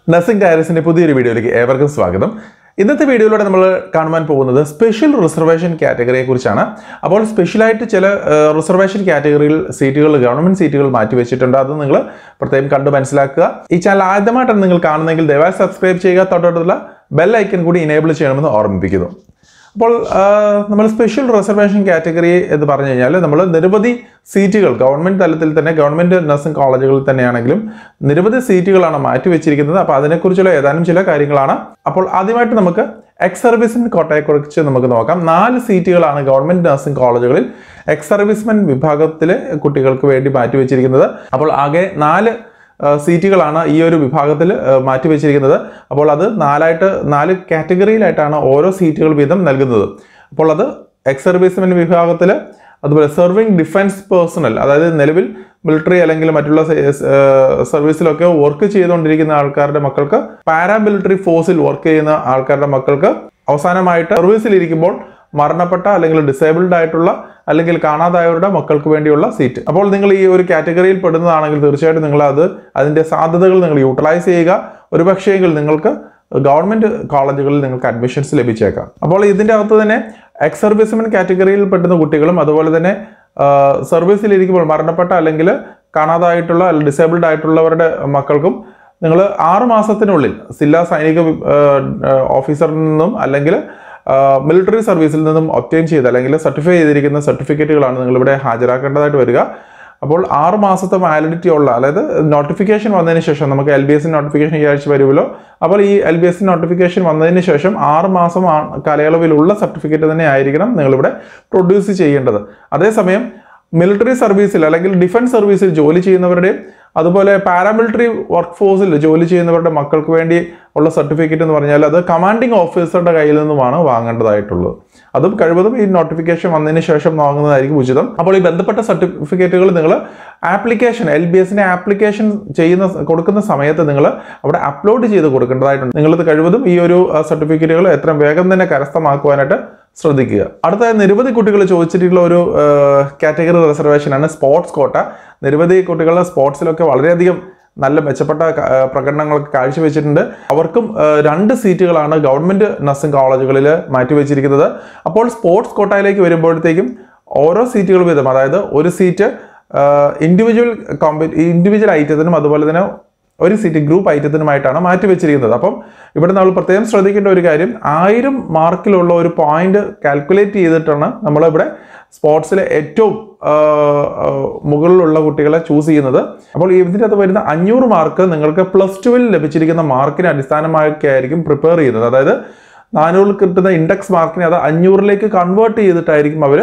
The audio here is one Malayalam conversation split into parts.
നഴ്സിംഗ് ഡയറീസിന്റെ പുതിയൊരു വീഡിയോയിലേക്ക് ഏവർക്കും സ്വാഗതം ഇന്നത്തെ വീഡിയോയിലൂടെ നമ്മൾ കാണുവാൻ പോകുന്നത് സ്പെഷ്യൽ റിസർവേഷൻ കാറ്റഗറിയെ കുറിച്ചാണ് അപ്പോൾ സ്പെഷ്യലായിട്ട് ചില റിസർവേഷൻ കാറ്റഗറിയിൽ സീറ്റുകൾ ഗവൺമെന്റ് സീറ്റുകൾ മാറ്റിവെച്ചിട്ടുണ്ട് അത് നിങ്ങൾ പ്രത്യേകം കണ്ട് മനസ്സിലാക്കുക ഈ ചാനൽ ആദ്യമായിട്ടാണ് നിങ്ങൾ കാണുന്നതെങ്കിൽ ദയവായി സബ്സ്ക്രൈബ് ചെയ്യുക തൊട്ടടുത്തുള്ള ബെൽ ഐക്കൺ കൂടി ഇനേബിൾ ചെയ്യണമെന്ന് ഓർമ്മിപ്പിക്കുന്നു അപ്പോൾ നമ്മൾ സ്പെഷ്യൽ റിസർവേഷൻ കാറ്റഗറി എന്ന് പറഞ്ഞു കഴിഞ്ഞാൽ നമ്മൾ നിരവധി സീറ്റുകൾ ഗവൺമെന്റ് തലത്തിൽ തന്നെ ഗവൺമെന്റ് നഴ്സിംഗ് കോളേജുകളിൽ തന്നെയാണെങ്കിലും നിരവധി സീറ്റുകളാണ് മാറ്റിവെച്ചിരിക്കുന്നത് അപ്പോൾ അതിനെക്കുറിച്ചുള്ള ഏതാനും ചില കാര്യങ്ങളാണ് അപ്പോൾ ആദ്യമായിട്ട് നമുക്ക് എക്സ് സർവീസ്മെൻ കോട്ടയെക്കുറിച്ച് നമുക്ക് നോക്കാം നാല് സീറ്റുകളാണ് ഗവൺമെന്റ് നഴ്സിംഗ് കോളേജുകളിൽ എക്സ് സർവീസ്മെൻ വിഭാഗത്തിലെ കുട്ടികൾക്ക് വേണ്ടി മാറ്റിവെച്ചിരിക്കുന്നത് അപ്പോൾ ആകെ നാല് ആ, സീറ്റുകളാണ് ഈ ഒരു വിഭാഗത്തിൽ ആ, മാറ്റിവെച്ചിരിക്കുന്നത് അപ്പോൾ അത് നാലായിട്ട് നാല് കാറ്റഗറിയിലായിട്ടാണ് ഓരോ സീറ്റുകൾ വീതം നൽകുന്നത് അപ്പോൾ അത് എക്സ് സർവീസ്മെൻ വിഭാഗത്തിൽ അതുപോലെ സെർവിങ് ഡിഫൻസ് പേഴ്സണൽ അതായത് നിലവിൽ മിലിറ്ററി അല്ലെങ്കിൽ മറ്റുള്ള സ- ആ, സർവീസിലൊക്കെ വർക്ക് ചെയ്തുകൊണ്ടിരിക്കുന്ന ആൾക്കാരുടെ മക്കൾക്ക് പാരാമിലിറ്ററി ഫോഴ്സിൽ വർക്ക് ചെയ്യുന്ന ആൾക്കാരുടെ മക്കൾക്ക് അവസാനമായിട്ട് സർവീസിലിരിക്കുമ്പോൾ മരണപ്പെട്ട അല്ലെങ്കിൽ ഡിസേബിൾഡ് ആയിട്ടുള്ള അല്ലെങ്കിൽ കാണാതായവരുടെ മക്കൾക്ക് വേണ്ടിയുള്ള സീറ്റ് അപ്പോൾ നിങ്ങൾ ഈ ഒരു കാറ്റഗറിയിൽ പെടുന്നതാണെങ്കിൽ തീർച്ചയായിട്ടും നിങ്ങൾ അത് അതിന്റെ സാധ്യതകൾ നിങ്ങൾ യൂട്ടിലൈസ് ചെയ്യുക ഒരുപക്ഷെങ്കിൽ നിങ്ങൾക്ക് ഗവൺമെന്റ് കോളേജുകളിൽ നിങ്ങൾക്ക് അഡ്മിഷൻസ് ലഭിച്ചേക്കാം അപ്പോൾ ഇതിന്റെ അകത്ത് തന്നെ എക്സ് സർവീസ്മെൻ കാറ്റഗറിയിൽ പെട്ടുന്ന കുട്ടികളും അതുപോലെ തന്നെ സർവീസിലിരിക്കുമ്പോൾ മരണപ്പെട്ട അല്ലെങ്കിൽ കാണാതായിട്ടുള്ള അല്ലെങ്കിൽ ഡിസേബിൾഡ് ആയിട്ടുള്ളവരുടെ മക്കൾക്കും നിങ്ങൾ ആറ് മാസത്തിനുള്ളിൽ ജില്ലാ സൈനിക വി- ആ, ആ, ഓഫീസറിൽ നിന്നും അല്ലെങ്കിൽ മിലിറ്ററി സർവീസിൽ നിന്നും ഒപ്റ്റെയിൻ ചെയ്ത് അല്ലെങ്കിൽ സർട്ടിഫൈ ചെയ്തിരിക്കുന്ന സർട്ടിഫിക്കറ്റുകളാണ് നിങ്ങൾ ഇവിടെ ഹാജരാക്കേണ്ടതായിട്ട് വരിക അപ്പോൾ ആറ് മാസത്തെ വാലിഡിറ്റി ഉള്ള അതായത് നോട്ടിഫിക്കേഷൻ വന്നതിന് ശേഷം നമുക്ക് എൽ ബി എസ് നോട്ടിഫിക്കേഷൻ ഈ ആഴ്ച വരുമല്ലോ അപ്പോൾ ഈ എൽ ബി എസ് നോട്ടിഫിക്കേഷൻ വന്നതിന് ശേഷം ആറ് മാസം ആ- കാലയളവിലുള്ള സർട്ടിഫിക്കറ്റ് തന്നെ ആയിരിക്കണം നിങ്ങളിവിടെ പ്രൊഡ്യൂസ് ചെയ്യേണ്ടത് അതേസമയം മിലിറ്ററി സർവീസിൽ അല്ലെങ്കിൽ ഡിഫൻസ് സർവീസിൽ ജോലി ചെയ്യുന്നവരുടെയും അതുപോലെ പാരാമിലിറ്ററി വർക്ക് ഫോഴ്സിൽ ജോലി ചെയ്യുന്നവരുടെ മക്കൾക്ക് വേണ്ടി ഉള്ള സർട്ടിഫിക്കറ്റ് എന്ന് പറഞ്ഞാൽ അത് കമാൻഡിംഗ് ഓഫീസറുടെ കയ്യിൽ നിന്നുമാണ് വാങ്ങേണ്ടതായിട്ടുള്ളത് അതും കഴിവതും ഈ നോട്ടിഫിക്കേഷൻ വന്നതിന് ശേഷം വാങ്ങുന്നതായിരിക്കും ഉചിതം അപ്പോൾ ഈ ബന്ധപ്പെട്ട സർട്ടിഫിക്കറ്റുകൾ നിങ്ങൾ ആപ്ലിക്കേഷൻ എൽ ബി എസിന്റെ ആപ്ലിക്കേഷൻ ചെയ്യുന്ന കൊടുക്കുന്ന സമയത്ത് നിങ്ങൾ അവിടെ അപ്ലോഡ് ചെയ്ത് കൊടുക്കേണ്ടതായിട്ടുണ്ട് നിങ്ങളിത് കഴിവതും ഈ ഒരു സർട്ടിഫിക്കറ്റുകൾ എത്രയും വേഗം തന്നെ കരസ്ഥമാക്കുവാനായിട്ട് ശ്രദ്ധിക്കുക അടുത്ത നിരവധി കുട്ടികൾ ചോദിച്ചിട്ടുള്ള ഒരു കാറ്റഗറി റിസർവേഷൻ ആണ് സ്പോർട്സ് കോട്ട നിരവധി കുട്ടികൾ സ്പോർട്സിലൊക്കെ വളരെയധികം നല്ല മെച്ചപ്പെട്ട ക- ആ, പ്രകടനങ്ങളൊക്കെ കാഴ്ചവെച്ചിട്ടുണ്ട് അവർക്കും ആ, രണ്ട് സീറ്റുകളാണ് ഗവൺമെന്റ് നഴ്സിംഗ് കോളേജുകളിൽ മാറ്റിവെച്ചിരിക്കുന്നത് അപ്പോൾ സ്പോർട്സ് കോട്ടയിലേക്ക് വരുമ്പോഴത്തേക്കും ഓരോ സീറ്റുകൾ വീതം അതായത് ഒരു സീറ്റ് ഇൻഡിവിജ്വൽ കോമ്പ ഇൻഡിവിജ്വൽ ഐറ്റത്തിനും അതുപോലെ തന്നെ ഒരു സീറ്റ് ഗ്രൂപ്പ് ഐറ്റത്തിനുമായിട്ടാണ് മാറ്റിവെച്ചിരിക്കുന്നത് അപ്പം ഇവിടെ നമ്മൾ പ്രത്യേകം ശ്രദ്ധിക്കേണ്ട ഒരു കാര്യം ആയിരം മാർക്കിലുള്ള ഒരു പോയിന്റ് കാൽക്കുലേറ്റ് ചെയ്തിട്ടാണ് നമ്മളിവിടെ സ്പോർട്സിലെ ഏറ്റവും ആ, ആ, മുകളിലുള്ള കുട്ടികളെ ചൂസ് ചെയ്യുന്നത് അപ്പോൾ ഇതിൻ്റെ അകത്ത് വരുന്ന അഞ്ഞൂറ് മാർക്ക് നിങ്ങൾക്ക് പ്ലസ് ടുവിൽ ലഭിച്ചിരിക്കുന്ന മാർക്കിനെ അടിസ്ഥാനമാക്കിയായിരിക്കും പ്രിപ്പയർ ചെയ്യുന്നത് അതായത് നാനൂറിൽ കിട്ടുന്ന ഇൻഡെക്സ് മാർക്കിനെ അത് അഞ്ഞൂറിലേക്ക് കൺവേർട്ട് ചെയ്തിട്ടായിരിക്കും അവർ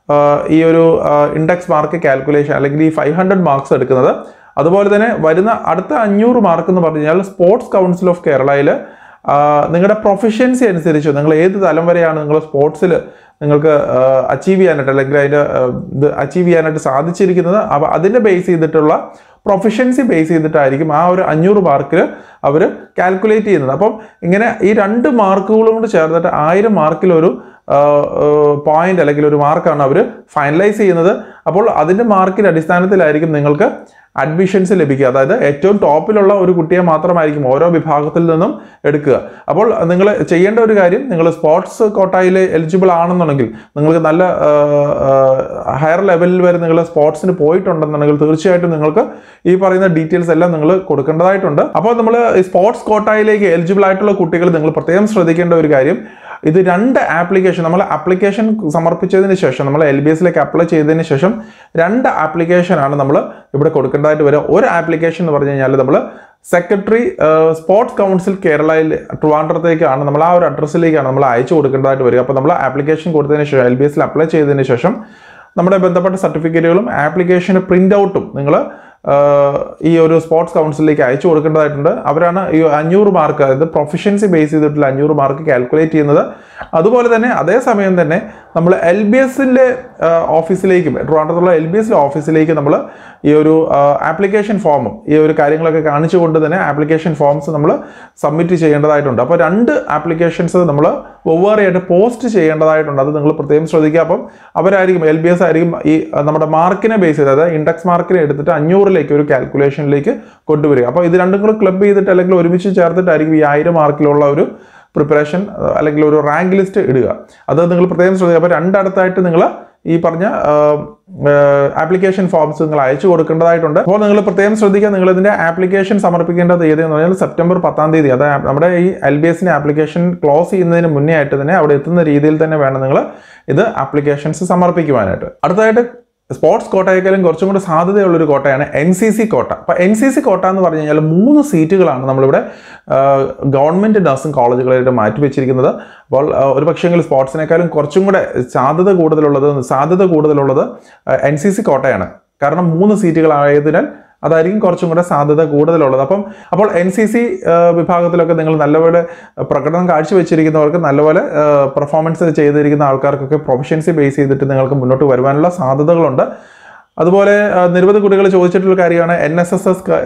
ഈ ഒരു ഇൻഡെക്സ് മാർക്ക് കാൽക്കുലേഷൻ അല്ലെങ്കിൽ ഈ ഫൈവ് ഹൺഡ്രഡ് മാർക്സ് എടുക്കുന്നത് അതുപോലെ തന്നെ വരുന്ന അടുത്ത അഞ്ഞൂറ് മാർക്ക് എന്ന് പറഞ്ഞു കഴിഞ്ഞാൽ സ്പോർട്സ് കൗൺസിൽ ഓഫ് കേരളയിൽ നിങ്ങളുടെ പ്രൊഫഷൻസി അനുസരിച്ച് നിങ്ങൾ ഏത് തലം വരെയാണ് നിങ്ങൾ സ്പോർട്സിൽ നിങ്ങൾക്ക് അച്ചീവ് ചെയ്യാനായിട്ട് അല്ലെങ്കിൽ അതിൻ്റെ ഇത് അച്ചീവ് ചെയ്യാനായിട്ട് സാധിച്ചിരിക്കുന്നത് അപ്പോൾ അതിനെ ബേസ് ചെയ്തിട്ടുള്ള പ്രൊഫഷൻസി ബേസ് ചെയ്തിട്ടായിരിക്കും ആ ഒരു അഞ്ഞൂറ് മാർക്കിൽ അവർ കാൽക്കുലേറ്റ് ചെയ്യുന്നത് അപ്പം ഇങ്ങനെ ഈ രണ്ട് മാർക്കുകളും കൂടി ചേർന്നിട്ട് ആയിരം മാർക്കിൽ ഒരു പോയിന്റ് അല്ലെങ്കിൽ ഒരു മാർക്കാണ് അവർ ഫൈനലൈസ് ചെയ്യുന്നത് അപ്പോൾ അതിൻ്റെ മാർക്കിന്റെ അടിസ്ഥാനത്തിലായിരിക്കും നിങ്ങൾക്ക് അഡ്മിഷൻസ് ലഭിക്കുക അതായത് ഏറ്റവും ടോപ്പിലുള്ള ഒരു കുട്ടിയെ മാത്രമായിരിക്കും ഓരോ വിഭാഗത്തിൽ നിന്നും എടുക്കുക അപ്പോൾ നിങ്ങൾ ചെയ്യേണ്ട ഒരു കാര്യം നിങ്ങൾ സ്പോർട്സ് കോട്ടായിൽ എലിജിബിൾ ആണെന്നുണ്ടെങ്കിൽ നിങ്ങൾക്ക് നല്ല ഹയർ ലെവലിൽ വരെ നിങ്ങൾ സ്പോർട്സിന് പോയിട്ടുണ്ടെന്നുണ്ടെങ്കിൽ തീർച്ചയായിട്ടും നിങ്ങൾക്ക് ഈ പറയുന്ന ഡീറ്റെയിൽസ് എല്ലാം നിങ്ങൾ കൊടുക്കേണ്ടതായിട്ടുണ്ട് അപ്പോൾ നമ്മൾ സ്പോർട്സ് കോട്ടായിലേക്ക് എലിജിബിൾ ആയിട്ടുള്ള കുട്ടികൾ നിങ്ങൾ പ്രത്യേകം ശ്രദ്ധിക്കേണ്ട ഒരു കാര്യം ഇത് രണ്ട് ആപ്ലിക്കേഷൻ നമ്മൾ ആപ്ലിക്കേഷൻ സമർപ്പിച്ചതിന് ശേഷം നമ്മൾ എൽ ബി എസിലേക്ക് അപ്ലൈ ചെയ്തതിന് ശേഷം രണ്ട് ആപ്ലിക്കേഷനാണ് നമ്മൾ ഇവിടെ കൊടുക്കേണ്ടതായിട്ട് വരിക ഒരു ആപ്ലിക്കേഷൻ എന്ന് പറഞ്ഞു കഴിഞ്ഞാൽ നമ്മൾ സെക്രട്ടറി സ്പോർട്സ് കൗൺസിൽ കേരളയിൽ ട്രിവാൻഡ്രത്തേക്കാണ് നമ്മൾ ആ ഒരു അഡ്രസ്സിലേക്കാണ് നമ്മൾ അയച്ചു കൊടുക്കേണ്ടതായിട്ട് വരിക അപ്പോൾ നമ്മൾ ആപ്ലിക്കേഷൻ കൊടുത്തതിന് ശേഷം എൽ ബി എസിൽ അപ്ലൈ ചെയ്തതിന് ശേഷം നമ്മുടെ ബന്ധപ്പെട്ട സർട്ടിഫിക്കറ്റുകളും ആപ്ലിക്കേഷൻ പ്രിൻ്റ് ഔട്ടും നിങ്ങൾ ഈ ഒരു സ്പോർട്സ് കൗൺസിലിലേക്ക് അയച്ചു കൊടുക്കേണ്ടതായിട്ടുണ്ട് അവരാണ് ഈ അഞ്ഞൂറ് മാർക്ക് അതായത് പ്രൊഫഷൻസി ബേസ് ചെയ്തിട്ടുള്ള അഞ്ഞൂറ് മാർക്ക് കാൽക്കുലേറ്റ് ചെയ്യുന്നത് അതുപോലെ തന്നെ അതേ സമയം തന്നെ നമ്മൾ എൽ ബി എസിൻ്റെ ഓഫീസിലേക്കും ട്രിവാൻഡ്രത്തുള്ള എൽ ബി എസിലെ ഓഫീസിലേക്ക് നമ്മൾ ഈ ഒരു ആപ്ലിക്കേഷൻ ഫോമും ഈ ഒരു കാര്യങ്ങളൊക്കെ കാണിച്ചുകൊണ്ട് തന്നെ ആപ്ലിക്കേഷൻ ഫോംസ് നമ്മൾ സബ്മിറ്റ് ചെയ്യേണ്ടതായിട്ടുണ്ട് അപ്പോൾ രണ്ട് ആപ്ലിക്കേഷൻസ് നമ്മൾ വെവ്വേറെയായിട്ട് പോസ്റ്റ് ചെയ്യേണ്ടതായിട്ടുണ്ട് അത് നിങ്ങൾ പ്രത്യേകം ശ്രദ്ധിക്കുക അപ്പം അവരായിരിക്കും എൽ ബി എസ് ആയിരിക്കും ഈ അഹ്, നമ്മുടെ മാർക്കിനെ ബേസ് ചെയ്ത് അതായത് ഇൻഡെക്സ് മാർക്കിനെ എടുത്തിട്ട് അഞ്ഞൂറിലേക്ക് ഒരു കാൽക്കുലേഷനിലേക്ക് കൊണ്ടുവരിക അപ്പോൾ ഇത് രണ്ടും കൂടെ ക്ലബ് ചെയ്തിട്ട് അല്ലെങ്കിൽ ഒരുമിച്ച് ചേർത്തിട്ടായിരിക്കും ഈ ആയിരം മാർക്കിലുള്ള ഒരു പ്രിപ്പറേഷൻ അല്ലെങ്കിൽ ഒരു റാങ്ക് ലിസ്റ്റ് ഇടുക അത് നിങ്ങൾ പ്രത്യേകം ശ്രദ്ധിക്കുക അപ്പോൾ രണ്ടടുത്തായിട്ട് നിങ്ങൾ ഈ പറഞ്ഞ ആപ്ലിക്കേഷൻ ഫോംസ് നിങ്ങൾ അയച്ചു കൊടുക്കേണ്ടതായിട്ടുണ്ട് അപ്പോൾ നിങ്ങൾ പ്രത്യേകം ശ്രദ്ധിക്കുക നിങ്ങൾ ഇതിന്റെ ആപ്ലിക്കേഷൻ സമർപ്പിക്കേണ്ട തീയതി എന്ന് പറഞ്ഞാൽ സെപ്റ്റംബർ പത്താം തീയതി അതായത് നമ്മുടെ ഈ എൽ ബി എസിന്റെ ആപ്ലിക്കേഷൻ ക്ലോസ് ചെയ്യുന്നതിന് മുന്നേ ആയിട്ട് തന്നെ അവിടെ എത്തുന്ന രീതിയിൽ തന്നെ വേണം നിങ്ങൾ ഇത് ആപ്ലിക്കേഷൻസ് സമർപ്പിക്കുവാനായിട്ട് അടുത്തതായിട്ട് സ്പോർട്സ് കോട്ടയേക്കാളും കുറച്ചും കൂടി സാധ്യതയുള്ള ഒരു കോട്ടയാണ് എൻ സി സി കോട്ട അപ്പോൾ എൻ സി സി കോട്ട എന്ന് പറഞ്ഞു കഴിഞ്ഞാൽ മൂന്ന് സീറ്റുകളാണ് നമ്മളിവിടെ ഗവൺമെൻറ് നഴ്സിംഗ് കോളേജുകളായിട്ട് മാറ്റി വെച്ചിരിക്കുന്നത് അപ്പോൾ ആ, ഒരു പക്ഷേങ്കിൽ സ്പോർട്സിനേക്കാളും കുറച്ചും കൂടെ സാധ്യത കൂടുതലുള്ളത് സാധ്യത കൂടുതലുള്ളത് എൻ സി സി കോട്ടയാണ് കാരണം മൂന്ന് സീറ്റുകളായതിനാൽ അതായിരിക്കും കുറച്ചും കൂടെ സാധ്യത കൂടുതലുള്ളത് അപ്പം അപ്പോൾ എൻ സി സി വിഭാഗത്തിലൊക്കെ നിങ്ങൾ നല്ലപോലെ പ്രകടനം കാഴ്ചവെച്ചിരിക്കുന്നവർക്ക് നല്ലപോലെ പെർഫോമൻസ് ചെയ്തിരിക്കുന്ന ആൾക്കാർക്കൊക്കെ പ്രൊഫഷൻസി ബേസ് ചെയ്തിട്ട് നിങ്ങൾക്ക് മുന്നോട്ട് വരുവാനുള്ള സാധ്യതകളുണ്ട് അതുപോലെ ആ, നിരവധി കുട്ടികൾ ചോദിച്ചിട്ടുള്ള കാര്യമാണ് N S S S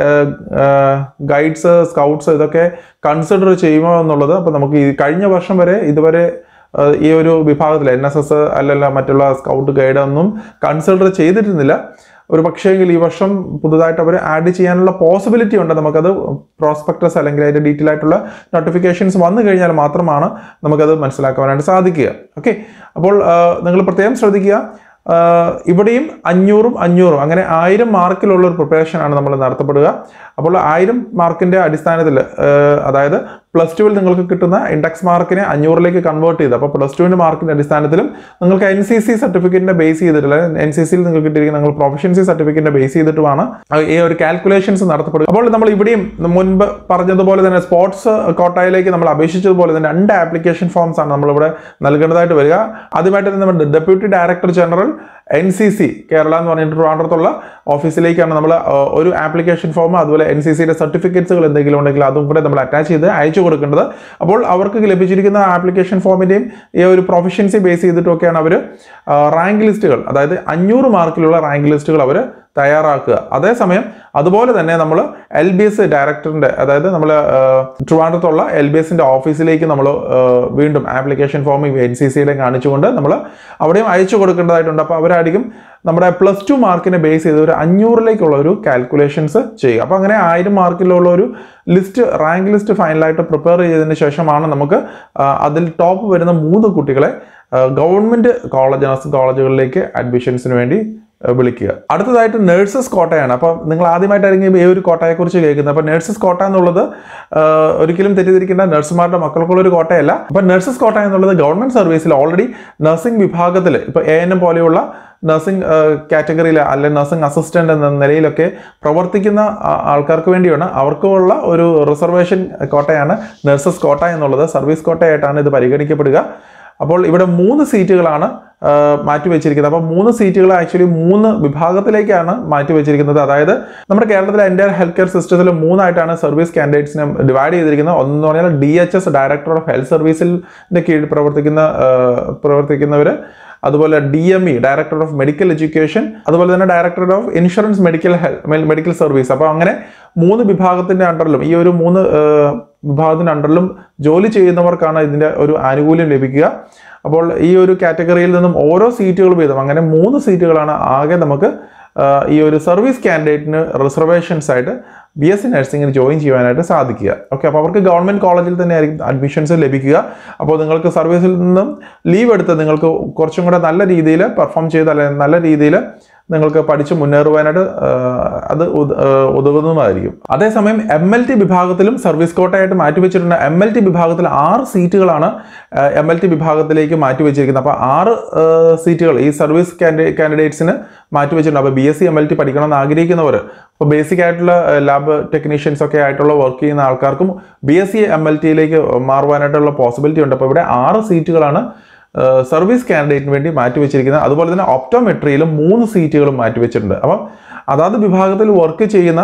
guides scouts ഇതൊക്കെ കൺസിഡർ ചെയ്യുമോ എന്നുള്ളത് അപ്പോൾ നമുക്ക് ഈ കഴിഞ്ഞ വർഷം വരെ ഇതുവരെ ആ, ഈ ഒരു വിഭാഗത്തിൽ എൻ എസ് എസ് അല്ലല്ല മറ്റുള്ള സ്കൗട്ട് ഗൈഡ് ഒന്നും കൺസിഡർ ചെയ്തിരുന്നില്ല ഒരു പക്ഷേങ്കിൽ ഈ വർഷം പുതുതായിട്ട് അവർ ആഡ് ചെയ്യാനുള്ള പോസിബിലിറ്റി ഉണ്ട് നമുക്കത് പ്രോസ്പെക്ടസ് അല്ലെങ്കിൽ അതിൻ്റെ ഡീറ്റെയിൽ ആയിട്ടുള്ള നോട്ടിഫിക്കേഷൻസ് വന്നു കഴിഞ്ഞാൽ മാത്രമാണ് നമുക്കത് മനസ്സിലാക്കുവാനായിട്ട് സാധിക്കുക ഓക്കെ അപ്പോൾ നിങ്ങൾ പ്രത്യേകം ശ്രദ്ധിക്കുക ആഹ് ഇവിടെയും അഞ്ഞൂറും അഞ്ഞൂറും അങ്ങനെ ആയിരം മാർക്കിലുള്ള ഒരു പ്രിപ്പറേഷൻ ആണ് നമ്മൾ നടത്തപ്പെടുക അപ്പോൾ ആയിരം മാർക്കിന്റെ അടിസ്ഥാനത്തിൽ ആഹ് അതായത് പ്ലസ് ടുവിൽ നിങ്ങൾക്ക് കിട്ടുന്ന ഇൻഡെക്സ് മാർക്കിനെ അഞ്ഞൂറിലേക്ക് കൺവേർട്ട് ചെയ്ത് അപ്പോൾ പ്ലസ് ടുവിന്റെ മാർക്കിന്റെ അടിസ്ഥാനത്തിലും നിങ്ങൾക്ക് എൻ സി സി സർട്ടിഫിക്കറ്റിന്റെ ബേസ് ചെയ്തിട്ടുള്ള എൻ സി സിയിൽ നിങ്ങൾക്ക് കിട്ടിയിരിക്കുന്ന നിങ്ങൾ പ്രൊഫഷൻസി സർട്ടിഫിക്കറ്റിന്റെ ബേസ് ചെയ്തിട്ടുമാണ് ഈ ഒരു കാൽക്കുലേഷൻസ് നടത്തപ്പെടുക അപ്പോൾ നമ്മൾ ഇവിടെയും മുൻപ് പറഞ്ഞതുപോലെ തന്നെ സ്പോർട്സ് കോട്ടയിലേക്ക് നമ്മൾ അപേക്ഷിച്ചതുപോലെ തന്നെ രണ്ട് ആപ്ലിക്കേഷൻ ഫോംസ് ആണ് നമ്മളിവിടെ നൽകേണ്ടതായിട്ട് വരിക ആദ്യമായിട്ട് തന്നെ നമ്മുടെ deputy director general N C C Kerala എന്ന് പറഞ്ഞിട്ട് ട്രിവാൻഡ്രത്തുള്ള ഓഫീസിലേക്കാണ് നമ്മൾ ഒരു ആപ്ലിക്കേഷൻ ഫോം അതുപോലെ എൻ സി സിയുടെ സർട്ടിഫിക്കറ്റ്സുകൾ എന്തെങ്കിലും ഉണ്ടെങ്കിൽ അതും കൂടെ നമ്മൾ അറ്റാച്ച് ചെയ്ത് അയച്ചു കൊടുക്കേണ്ടത് അപ്പോൾ അവർക്ക് ലഭിച്ചിരിക്കുന്ന ആപ്ലിക്കേഷൻ ഫോമിൻ്റെയും ഈ ഒരു പ്രൊഫഷൻസി ബേസ് ചെയ്തിട്ടൊക്കെയാണ് അവർ റാങ്ക് ലിസ്റ്റുകൾ അതായത് അഞ്ഞൂറ് മാർക്കിലുള്ള റാങ്ക് ലിസ്റ്റുകൾ അവർ തയ്യാറാക്കുക അതേസമയം അതുപോലെ തന്നെ നമ്മൾ എൽ ബി എസ് ഡയറക്ടറിന്റെ അതായത് നമ്മൾ ട്രിവാൻഡ്രത്തുള്ള എൽ ബി എസിന്റെ ഓഫീസിലേക്ക് നമ്മൾ വീണ്ടും ആപ്ലിക്കേഷൻ ഫോം എൻ സി സിയുടെ കാണിച്ചുകൊണ്ട് നമ്മൾ അവിടെയും അയച്ചു കൊടുക്കേണ്ടതായിട്ടുണ്ട് അപ്പോൾ അവരായിരിക്കും നമ്മുടെ പ്ലസ് ടു മാർക്കിനെ ബേസ് ചെയ്ത് ഒരു അഞ്ഞൂറിലേക്കുള്ള ഒരു കാൽക്കുലേഷൻസ് ചെയ്യുക അപ്പോൾ അങ്ങനെ ആയിരം മാർക്കിലുള്ള ഒരു ലിസ്റ്റ് റാങ്ക് ലിസ്റ്റ് ഫൈനലായിട്ട് പ്രിപ്പയർ ചെയ്തതിന് ശേഷമാണ് നമുക്ക് ആ, അതിൽ ടോപ്പ് വരുന്ന മൂന്ന് കുട്ടികളെ ഗവൺമെന്റ് കോളേജ് നഴ്സിംഗ് കോളേജുകളിലേക്ക് അഡ്മിഷൻസിന് വേണ്ടി ഏഹ് വിളിക്കുക അടുത്തതായിട്ട് നഴ്സസ് കോട്ടയാണ് അപ്പോൾ നിങ്ങൾ ആദ്യമായിട്ടായിരിക്കും ഈ ഒരു കോട്ടയെക്കുറിച്ച് കേൾക്കുന്നത് അപ്പോൾ നഴ്സസ് കോട്ട എന്നുള്ളത് ഏഹ് ഒരിക്കലും തെറ്റിദ്ധരിക്കേണ്ട നഴ്സുമാരുടെ മക്കൾക്കുള്ള ഒരു കോട്ടയല്ല അപ്പോൾ നഴ്സസ് കോട്ട എന്നുള്ളത് ഗവൺമെന്റ് സർവീസിൽ ഓൾറെഡി നഴ്സിംഗ് വിഭാഗത്തിൽ ഇപ്പോൾ എ എൻ എം പോലെയുള്ള നഴ്സിംഗ് കാറ്റഗറിയിൽ അല്ലെങ്കിൽ നഴ്സിംഗ് അസിസ്റ്റന്റ് എന്ന നിലയിലൊക്കെ പ്രവർത്തിക്കുന്ന ആ- ആൾക്കാർക്ക് വേണ്ടിയാണ് അവർക്കുള്ള ഒരു റിസർവേഷൻ കോട്ടയാണ് നഴ്സസ് കോട്ട എന്നുള്ളത് സർവീസ് കോട്ടയായിട്ടാണ് ഇത് പരിഗണിക്കപ്പെടുക അപ്പോൾ ഇവിടെ മൂന്ന് സീറ്റുകളാണ് ആ, മാറ്റി വെച്ചിരിക്കുന്നത് അപ്പോൾ മൂന്ന് സീറ്റുകൾ ആക്ച്വലി മൂന്ന് വിഭാഗത്തിലേക്കാണ് മാറ്റി വെച്ചിരിക്കുന്നത് അതായത് നമ്മുടെ കേരളത്തിലെ എൻ്റെ ഹെൽത്ത് കെയർ സിസ്റ്റത്തിൽ മൂന്നായിട്ടാണ് സർവീസ് കാൻഡിഡേറ്റ്സിനെ ഡിവൈഡ് ചെയ്തിരിക്കുന്നത് ഒന്നെന്ന് പറഞ്ഞാൽ D H S director of health സർവീസിൻ്റെ കീഴിൽ പ്രവർത്തിക്കുന്ന ആ, പ്രവർത്തിക്കുന്നവർ അതുപോലെ D M E director of medical education അതുപോലെ തന്നെ director of insurance medical medical service അപ്പോൾ അങ്ങനെ മൂന്ന് വിഭാഗത്തിന്റെ അണ്ടറിലും ഈ ഒരു മൂന്ന് ഏഹ്, വിഭാഗത്തിന്റെ അണ്ടറിലും ജോലി ചെയ്യുന്നവർക്കാണ് ഇതിന്റെ ഒരു ആനുകൂല്യം ലഭിക്കുക അപ്പോൾ ഈ ഒരു കാറ്റഗറിയിൽ നിന്നും ഓരോ സീറ്റുകൾ വീതം അങ്ങനെ മൂന്ന് സീറ്റുകളാണ് ആകെ നമുക്ക് ആഹ്, ഈ ഒരു സർവീസ് കാൻഡിഡേറ്റിന് റിസർവേഷൻസ് ആയിട്ട് ബി എസ് സി നഴ്സിംഗിന് ജോയിൻ ചെയ്യാനായിട്ട് സാധിക്കുക ഓക്കെ അപ്പോൾ അവർക്ക് ഗവൺമെന്റ് കോളേജിൽ തന്നെ ആയിരിക്കും അഡ്മിഷൻസ് ലഭിക്കുക അപ്പോൾ നിങ്ങൾക്ക് സർവീസിൽ നിന്നും ലീവ് എടുത്ത് നിങ്ങൾക്ക് കുറച്ചും കൂടെ നല്ല രീതിയിൽ പെർഫോം ചെയ്ത് അല്ലെങ്കിൽ നല്ല രീതിയിൽ നിങ്ങൾക്ക് പഠിച്ച് മുന്നേറുവാനായിട്ട് ആഹ്, അത് ഉത- ആഹ് ഉതകുന്നതായിരിക്കും അതേസമയം എം എൽ ടി വിഭാഗത്തിലും സർവീസ് കോട്ടയായിട്ട് മാറ്റിവെച്ചിട്ടുണ്ട് എം എൽ ടി വിഭാഗത്തിൽ ആറ് സീറ്റുകളാണ് എം എൽ ടി വിഭാഗത്തിലേക്ക് മാറ്റിവെച്ചിരിക്കുന്നത് അപ്പോൾ ആറ് ആഹ്, സീറ്റുകൾ ഈ സർവീസ് കാൻഡിഡേറ്റ്സിന് മാറ്റിവെച്ചിട്ടുണ്ട് അപ്പോൾ B S C M L T പഠിക്കണമെന്ന് ആഗ്രഹിക്കുന്നവർ അപ്പോൾ ബേസിക് ആയിട്ടുള്ള ലാബ് ടെക്നീഷ്യൻസ് ഒക്കെ ആയിട്ടുള്ള വർക്ക് ചെയ്യുന്ന ആൾക്കാർക്കും B S C M L ടിയിലേക്ക് മാറുവാനായിട്ടുള്ള പോസിബിലിറ്റി ഉണ്ട് അപ്പോൾ ഇവിടെ ആറ് സീറ്റുകളാണ് സർവീസ് കാൻഡിഡേറ്റിന് വേണ്ടി മാറ്റിവെച്ചിരിക്കുന്നത് അതുപോലെ തന്നെ ഒപ്റ്റോമെട്രിയിലും മൂന്ന് സീറ്റുകളും മാറ്റിവെച്ചിട്ടുണ്ട് അപ്പം അതാത് വിഭാഗത്തിൽ വർക്ക് ചെയ്യുന്ന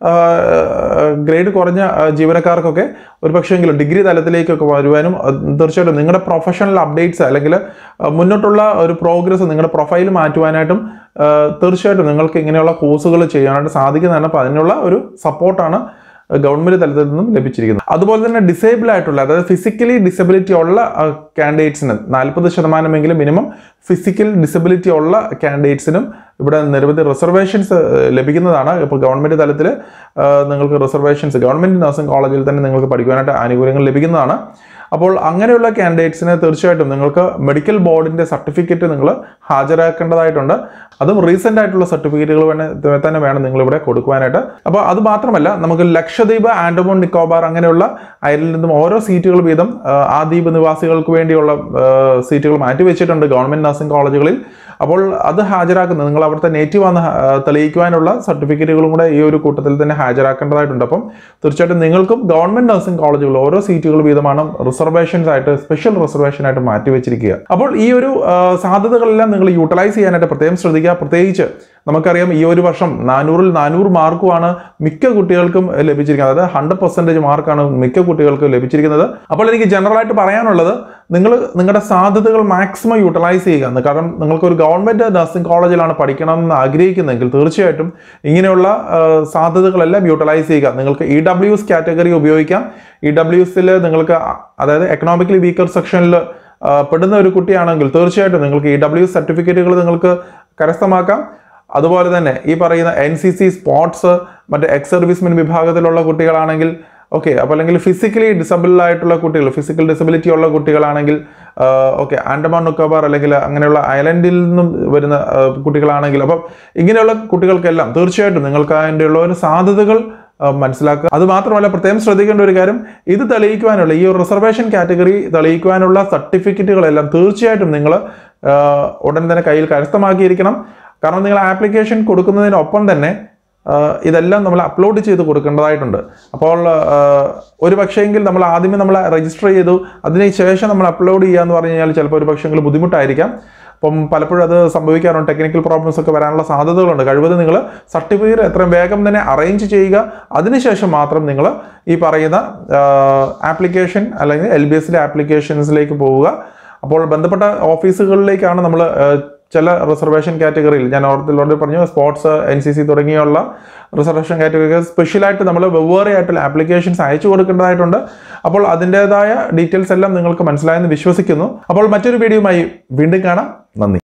ഗ്രേഡ് കുറഞ്ഞ ആ, ജീവനക്കാർക്കൊക്കെ ഒരു പക്ഷേങ്കിലും ഡിഗ്രി തലത്തിലേക്കൊക്കെ വരുവാനും അത് തീർച്ചയായിട്ടും നിങ്ങളുടെ പ്രൊഫഷണൽ അപ്ഡേറ്റ്സ് അല്ലെങ്കിൽ ആ, മുന്നോട്ടുള്ള ഒരു പ്രോഗ്രസ് നിങ്ങളുടെ പ്രൊഫൈൽ മാറ്റുവാനായിട്ടും ആ, തീർച്ചയായിട്ടും നിങ്ങൾക്ക് ഇങ്ങനെയുള്ള കോഴ്സുകൾ ചെയ്യാനായിട്ട് സാധിക്കുന്നതാണ് അപ്പോൾ അതിനുള്ള ഒരു സപ്പോർട്ടാണ് ഗവൺമെന്റ് തലത്തിൽ നിന്നും ലഭിച്ചിരിക്കുന്നത് അതുപോലെ തന്നെ ഡിസേബിൾ ആയിട്ടുള്ള അതായത് ഫിസിക്കലി ഡിസബിലിറ്റി ഉള്ള കാൻഡിഡേറ്റ്സിന് നാൽപ്പത് ശതമാനമെങ്കിലും മിനിമം ഫിസിക്കൽ ഡിസബിലിറ്റി ഉള്ള കാൻഡിഡേറ്റ്സിനും ഇവിടെ നിരവധി റിസർവേഷൻസ് ലഭിക്കുന്നതാണ് ഇപ്പോൾ ഗവൺമെന്റ് തലത്തിൽ നിങ്ങൾക്ക് റിസർവേഷൻസ് ഗവൺമെന്റ് നഴ്സിംഗ് കോളേജിൽ തന്നെ നിങ്ങൾക്ക് പഠിക്കുവാനായിട്ട് ആനുകൂല്യങ്ങൾ ലഭിക്കുന്നതാണ് അപ്പോൾ അങ്ങനെയുള്ള കാൻഡിഡേറ്റ്സിന് തീർച്ചയായിട്ടും നിങ്ങൾക്ക് മെഡിക്കൽ ബോർഡിന്റെ സർട്ടിഫിക്കറ്റ് നിങ്ങൾ ഹാജരാക്കേണ്ടതായിട്ടുണ്ട് അതും റീസെന്റ് ആയിട്ടുള്ള സർട്ടിഫിക്കറ്റുകൾ വേണ തന്നെ വേണം നിങ്ങൾ ഇവിടെ കൊടുക്കുവാനായിട്ട് അപ്പോൾ അത് മാത്രമല്ല നമുക്ക് ലക്ഷദ്വീപ് ആൻഡമാൻ നിക്കോബാർ അങ്ങനെയുള്ള അയലിൽ നിന്നും ഓരോ സീറ്റുകൾ വീതം ആ, ആ ദ്വീപ് നിവാസികൾക്ക് വേണ്ടിയുള്ള ആ, സീറ്റുകൾ മാറ്റിവെച്ചിട്ടുണ്ട് ഗവൺമെന്റ് നഴ്സിംഗ് കോളേജുകളിൽ അപ്പോൾ അത് ഹാജരാക്കുന്നത് നിങ്ങൾ അവിടുത്തെ നേറ്റീവ് ആണെന്ന് ഹ- ആ, തെളിയിക്കുവാനുള്ള സർട്ടിഫിക്കറ്റുകളും കൂടെ ഈ ഒരു കൂട്ടത്തിൽ തന്നെ ഹാജരാക്കേണ്ടതായിട്ടുണ്ട് അപ്പം തീർച്ചയായിട്ടും നിങ്ങൾക്കും ഗവൺമെന്റ് നഴ്സിംഗ് കോളേജുകൾ ഓരോ സീറ്റുകൾ വീതമാണ് റിസർവേഷൻസ് ആയിട്ട് സ്പെഷ്യൽ റിസർവേഷൻ ആയിട്ട് മാറ്റിവെച്ചിരിക്കുക അപ്പോൾ ഈ ഒരു ആ, സാധ്യതകളെല്ലാം നിങ്ങൾ യൂട്ടിലൈസ് ചെയ്യാനായിട്ട് പ്രത്യേകം ശ്രദ്ധിക്കുക പ്രത്യേകിച്ച് നമുക്കറിയാം ഈ ഒരു വർഷം നാനൂറിൽ നാനൂറ് മാർക്കുമാണ് മിക്ക കുട്ടികൾക്കും ലഭിച്ചിരിക്കുന്നത് അതായത് ഹൺഡ്രഡ് പെർസെൻറ്റേജ് മാർക്കാണ് മിക്ക കുട്ടികൾക്കും ലഭിച്ചിരിക്കുന്നത് അപ്പോൾ എനിക്ക് ജനറൽ ആയിട്ട് പറയാനുള്ളത് നിങ്ങൾ നിങ്ങളുടെ സാധ്യതകൾ മാക്സിമം യൂട്ടിലൈസ് ചെയ്യുക എന്ന് കാരണം നിങ്ങൾക്ക് ഒരു ഗവൺമെന്റ് നഴ്സിംഗ് കോളേജിലാണ് പഠിക്കണമെന്ന് ആഗ്രഹിക്കുന്നതെങ്കിൽ തീർച്ചയായിട്ടും ഇങ്ങനെയുള്ള ആ, സാധ്യതകളെല്ലാം യൂട്ടിലൈസ് ചെയ്യുക നിങ്ങൾക്ക് ഇ ഡബ്ല്യു എസ് കാറ്റഗറി ഉപയോഗിക്കാം ഇ ഡബ്ല്യു എസിൽ നിങ്ങൾക്ക് അ- അതായത് എക്കണോമിക്കലി വീക്കർ സെക്ഷനിൽ പെടുന്ന ഒരു കുട്ടിയാണെങ്കിൽ തീർച്ചയായിട്ടും നിങ്ങൾക്ക് ഇ ഡബ്ല്യു സർട്ടിഫിക്കറ്റുകൾ നിങ്ങൾക്ക് കരസ്ഥമാക്കാം അതുപോലെ തന്നെ ഈ പറയുന്ന എൻ സി സി സ്പോർട്സ് മറ്റ് എക്സ് സർവീസ്മെൻ വിഭാഗത്തിലുള്ള കുട്ടികളാണെങ്കിൽ ഓക്കെ അപ്പോൾ അല്ലെങ്കിൽ ഫിസിക്കലി ഡിസബിൾ ആയിട്ടുള്ള കുട്ടികൾ ഫിസിക്കൽ ഡിസബിലിറ്റി ഉള്ള കുട്ടികളാണെങ്കിൽ ഓക്കെ ആൻഡമാൻ നിക്കോബാർ അല്ലെങ്കിൽ അങ്ങനെയുള്ള ഐലൻഡിൽ നിന്നും വരുന്ന ആ, കുട്ടികളാണെങ്കിൽ അപ്പം ഇങ്ങനെയുള്ള കുട്ടികൾക്കെല്ലാം തീർച്ചയായിട്ടും നിങ്ങൾക്ക് അതിൻ്റെ ഉള്ള ഒരു സാധ്യതകൾ ആ, മനസ്സിലാക്കുക അത് മാത്രമല്ല പ്രത്യേകം ശ്രദ്ധിക്കേണ്ട ഒരു കാര്യം ഇത് തെളിയിക്കുവാനുള്ള ഈ ഒരു റിസർവേഷൻ കാറ്റഗറി തെളിയിക്കുവാനുള്ള സർട്ടിഫിക്കറ്റുകളെല്ലാം തീർച്ചയായിട്ടും നിങ്ങൾ ഉടൻ തന്നെ കയ്യിൽ കരസ്ഥമാക്കിയിരിക്കണം കാരണം നിങ്ങൾ ആപ്ലിക്കേഷൻ കൊടുക്കുന്നതിനൊപ്പം തന്നെ ആ, ഇതെല്ലാം നമ്മൾ അപ്ലോഡ് ചെയ്ത് കൊടുക്കേണ്ടതായിട്ടുണ്ട് അപ്പോൾ ആ, ഒരു പക്ഷേങ്കിൽ നമ്മൾ ആദ്യമേ നമ്മൾ രജിസ്റ്റർ ചെയ്തു അതിന് ശേഷം നമ്മൾ അപ്ലോഡ് ചെയ്യുക എന്ന് പറഞ്ഞു കഴിഞ്ഞാൽ ചിലപ്പോൾ ഒരു പക്ഷേങ്കിൽ ബുദ്ധിമുട്ടായിരിക്കാം അപ്പം പലപ്പോഴും അത് സംഭവിക്കാറുണ്ട് ടെക്നിക്കൽ പ്രോബ്ലംസ് ഒക്കെ വരാനുള്ള സാധ്യതകളുണ്ട് കഴിവതും നിങ്ങൾ സർട്ടിഫിക്കറ്റ് എത്രയും വേഗം തന്നെ അറേഞ്ച് ചെയ്യുക അതിനുശേഷം മാത്രം നിങ്ങൾ ഈ പറയുന്ന ആപ്ലിക്കേഷൻ അല്ലെങ്കിൽ എൽ ബി എസിലെ ആപ്ലിക്കേഷൻസിലേക്ക് പോവുക അപ്പോൾ ബന്ധപ്പെട്ട ഓഫീസുകളിലേക്കാണ് നമ്മൾ ചില റിസർവേഷൻ കാറ്റഗറിയിൽ ഞാൻ ഓർത്തിൽ ഓൾറെഡി പറഞ്ഞു സ്പോർട്സ് എൻ സി സി തുടങ്ങിയുള്ള റിസർവേഷൻ കാറ്റഗറികൾ സ്പെഷ്യലായിട്ട് നമ്മൾ വെവ്വേറെ ആയിട്ടുള്ള ആപ്ലിക്കേഷൻസ് അയച്ചു കൊടുക്കേണ്ടതായിട്ടുണ്ട് അപ്പോൾ അതിൻ്റെതായ ഡീറ്റെയിൽസ് എല്ലാം നിങ്ങൾക്ക് മനസ്സിലായെന്ന് വിശ്വസിക്കുന്നു അപ്പോൾ മറ്റൊരു വീഡിയോയുമായി വീണ്ടും കാണാം നന്ദി